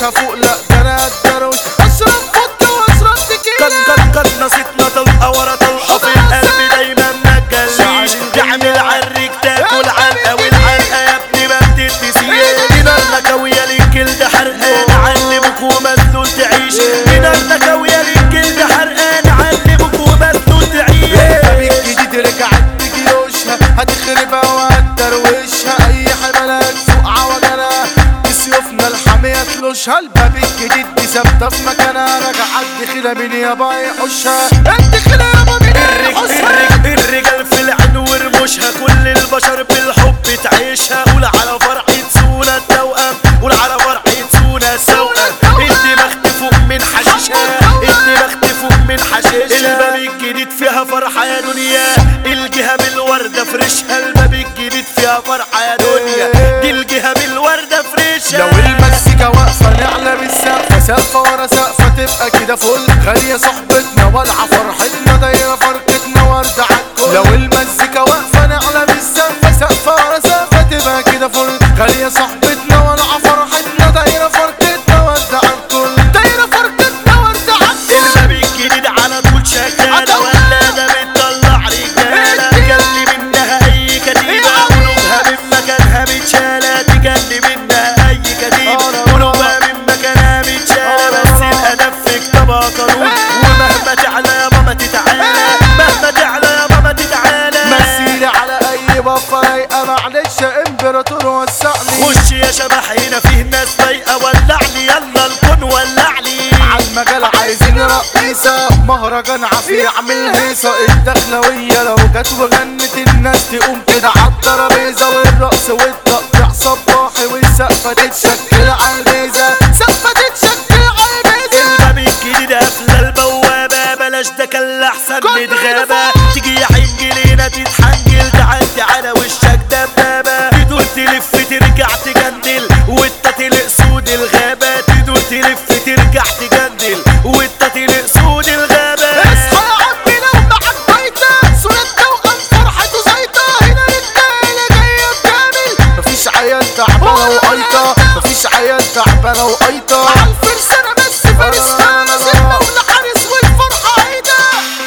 مش هفوق لا ده انا الدروش اشرب فودكا واشرب قد تكيلا قد قد نصيتنا طلقة ورا طلقة في القلب دايما ما تجليش تعمل عريك تاكل علقة والعلقة يا ابني ما بتتنسيش من النكوية للجلد حرقان علمك ومسلول تعيش من النكوية للجلد حرقان علمك ومسلول تعيش الباب الجديد رجعت بجيوشها هتخربها وهتدروشها اي حملات فوق عوجلها بسيوفنا الحامية تلوشها الباب الجديد دي ثابتة في مكانها رجعت دخيلة مين يابا يحوشها الدخيلة يابا مين يحوشها الرج- الرجال في العين ورموشها كل البشر بالحب تعيشها قول على فرحة سونا التوأم قول على فرحة سونا السوأم الدماغ تفوق من حشيشها الدماغ تفوق من حشيشها الباب الجديد فيها فرحة يا دنيا الجهة بالوردة فرشها الباب الجديد فيها فرحة يا دنيا دي الجهة بالوردة فرشها لو المزيكا واقفة نعلى بالسقفة سقفة ورا سقفة تبقى كده فل غالية صحبتنا والعة فرحتنا دايرة فرقتنا وردة عالكل لو المزيكا واقفة نعلى بالسقفة سقفة ورا سقفة تبقى كده فل غالية صحبتنا والعة فرحتنا دايرة فرقتنا وردة عالكل دايرة فرقتنا وردة عالكل الباب الجديد على طول شغالة ولا ده بتطلع رجالة تجلي منها أي كتيبة قلوبها من مكانها متشالة تجلي منها أي كتيبة قلوبها من مكانها متشالة بس الأدب في كتابها قانون ومهما تعلى يا ماما تتعالى مهما تعلى يا ماما تتعالى مثيلي على اي بفة رايقة معلش يا امبراطور وسعني خش يا شبح هنا فيه ناس فايقة ولعني يلا الكون ولعني عالمجال عايزين رقيصة مهرجان عافية يعمل هيصة الدخلوية لو جت وغنت الناس تقوم كده عالترابيزة والرقص والتقطيع صباحي والسقفة تتشكل عالميزة سقفة تتشكل عالميزة الباب الجديد قافله البوابه بلاش ده كان احسن نتغابى تيجي يا حنجلينا تتحنجل تعدي على وشك دبابه تدور تلف ترجع تجندل وانت تلق سود الغابه تدور تلف ترجع تجندل وانت تلق سود الغابه اصحى يا عمي لو معاك بيتة صورة توأم فرحته زيطة هنا الرجالة جاية بكامل مفيش عيال تعبانة وقيطة مفيش عيال تعبانة وقيطة عالفرسانة بس فارس فارس المولى حارس والفرحة عيدة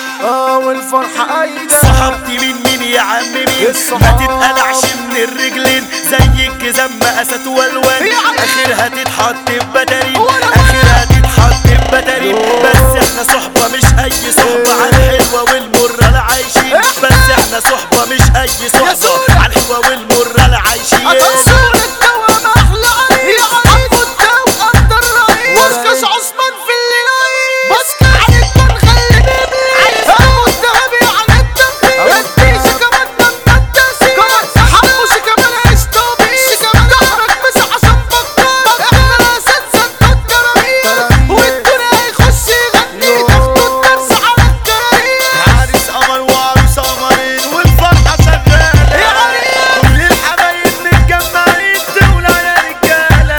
اه والفرحة عيدة صحابتي مين مين يا عم مين الصحاب. ما تتقلعش من الرجلين زي الجزام مقاسات والوان يا عم. اخرها تتحط في بتارين ولا اخرها تتحط في بتارين بس احنا صحبة مش اي صحبة على الحلوة والمرة لا عايشين إحنا. بس احنا صحبة مش اي صحبة سورة. على الحلوة والمرة لا عايشين أتصور التوأم أحلى عريس حبوا التوأم ده الرئيس بسكش عثمان في الليلايين بسكة عن الدون خلي بيبي حبوا الذهبي عن التنفيذ الديش كمان لما التأسيس حبوا كمان عيش طبيعي ظهرك بس عشان بطال احنا الأساتذة انتوا الجراميل والدنيا هيخش يغني تاخدوا الدرس على الجرايين عريس قمر وعروس قمرين والفرحة شغالة يا عريس. كل الحبايب متجمعين تقول يا رجالة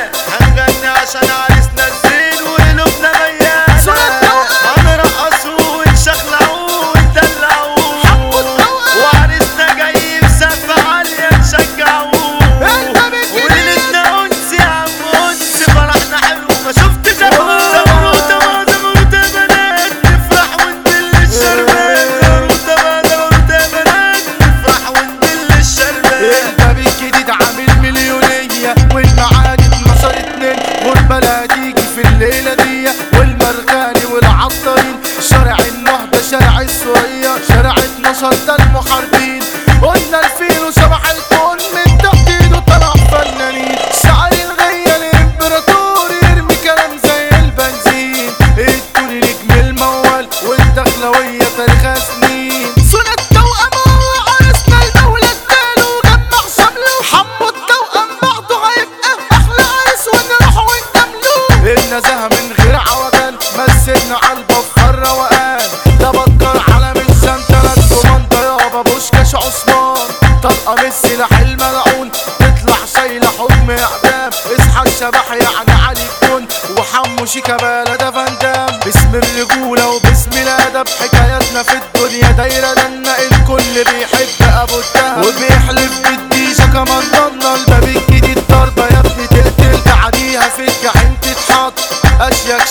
هنغني عشان عريسنا الزين وقلوبنا ميالة صورة توأم. هنرقصوا ونشخلعوا وندلعوا حبوا التوأم. وعريسنا جاي بسقف عالية نشجعوه انت بتجيب وليلتنا انس يا عم انس فرحنا حلو ما شفتش زمروته ما زمروته بنات نفرح وندل الشربات زمروته ما زمروته بنات نفرح وندل الشربات الباب الجديد عامل مليونية والمعادي 12 اتنين والبلا هتيجي في الليلة دي والمرغاني والعطارين شارع النهضة شارع السورية شارع 12 ده المحاربين قلنا الفيل وشبح الكون من تحت ايده طلع فنانين شعر الغية الامبراطور يرمي كلام زي البنزين التوني نجم الموال والدخلوية تاريخها سنين سنة التوأم هو عرسنا المولى اداله وجمع شمله وحمو التوأم بعده هيبقى احلى عرس ونروح ونجامله النزاهة من غير عوجان مسكنا علبة بخر روقان ده بكر على من سنتلات كوماندا يابا بوشكاش عثمان طلقة من السلاح الملعون تطلع شايلة حكم اعدام اصحى الشبح يعني علي الكون وحمو شيكا ده فندام باسم الرجولة وباسم الادب حكاياتنا في الدنيا دايرة لنا الكل بيحب ابو الدهب وبيحلف بالديجا كمان ضمنا الباب الجديد ضربة يا ابني تقتل تعديها في الجحيم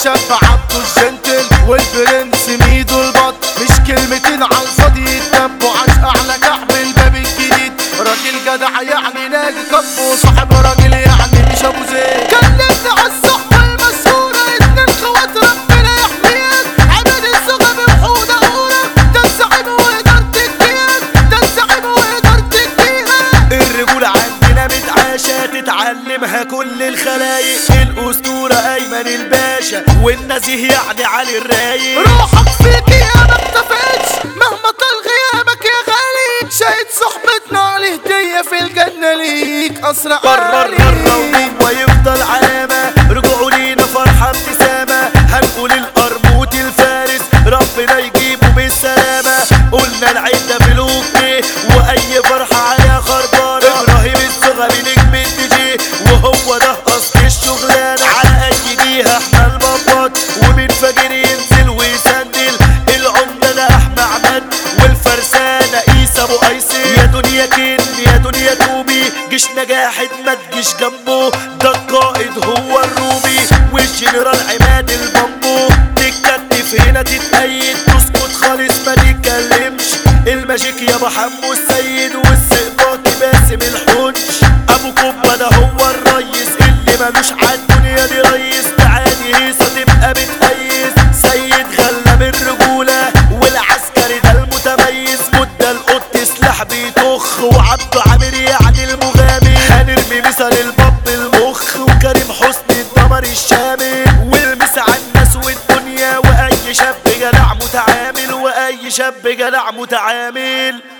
الشاب عبده الجنتل والبرنس ميدو البط مش كلمتين على الفاضي يتنبوا عشق اعلى كعب الباب الجديد راجل جدع يعني ناجي كبه صاحب راجل يعني مش ابو زيد كلمنا على الصحبة المسؤولة اتنين خوات ربنا يحميك عماد الزغب وحودة أولى ده الزعيم وإدارة الجياد ده الزعيم وإدارة الجياد الرجولة عندنا متعاشة تتعلمها كل الخلايق الأسطورة أيمن الباشا والنزيه يعني علي الرايق روحك فيك يا ما اختفتش مهما طال غيابك يا غالي شاهد صحبتنا على هدية في الجنة ليك أسرع قرر مرة وجوه يفضل علامة رجعوا لينا فرحة ابتسامة هنقول القرموط الفارس ربنا يجيبه بالسلامة قلنا العيد ده ملوك بيه وأي فرحة عليها خربانة إبراهيم الزغبي نجم الدي جي وهو ده أصل الشغلانة على أي جهة احنا البطات ومن فجر ينزل ويسندل العمدة ده أحمد عماد والفرسانة عيسى أبو أيسي يا دنيا كن يا دنيا توبي جيش نجاحد ما تجيش جنبه ده القائد هو الروبي والجنرال عماد البامبو تتكتف هنا تتأيد تسكت خالص ما تتكلمش الماجيك يا ابو حمو السيد والسقباطي باسم الحنش ابو كوبا ده هو الريس اللي ملوش عالدنيا دي ريس تعالي هيصة تبقى بتهيس سيد غلب الرجولة والعسكري ده المتميز مدة القط سلاح بيطخ وعبده عامر يعني المغامر هنرمي مثل الباب المخ وكريم حسني الدمر الشامل والمس على الناس والدنيا واي شاب جدع متعامل واي شاب جدع متعامل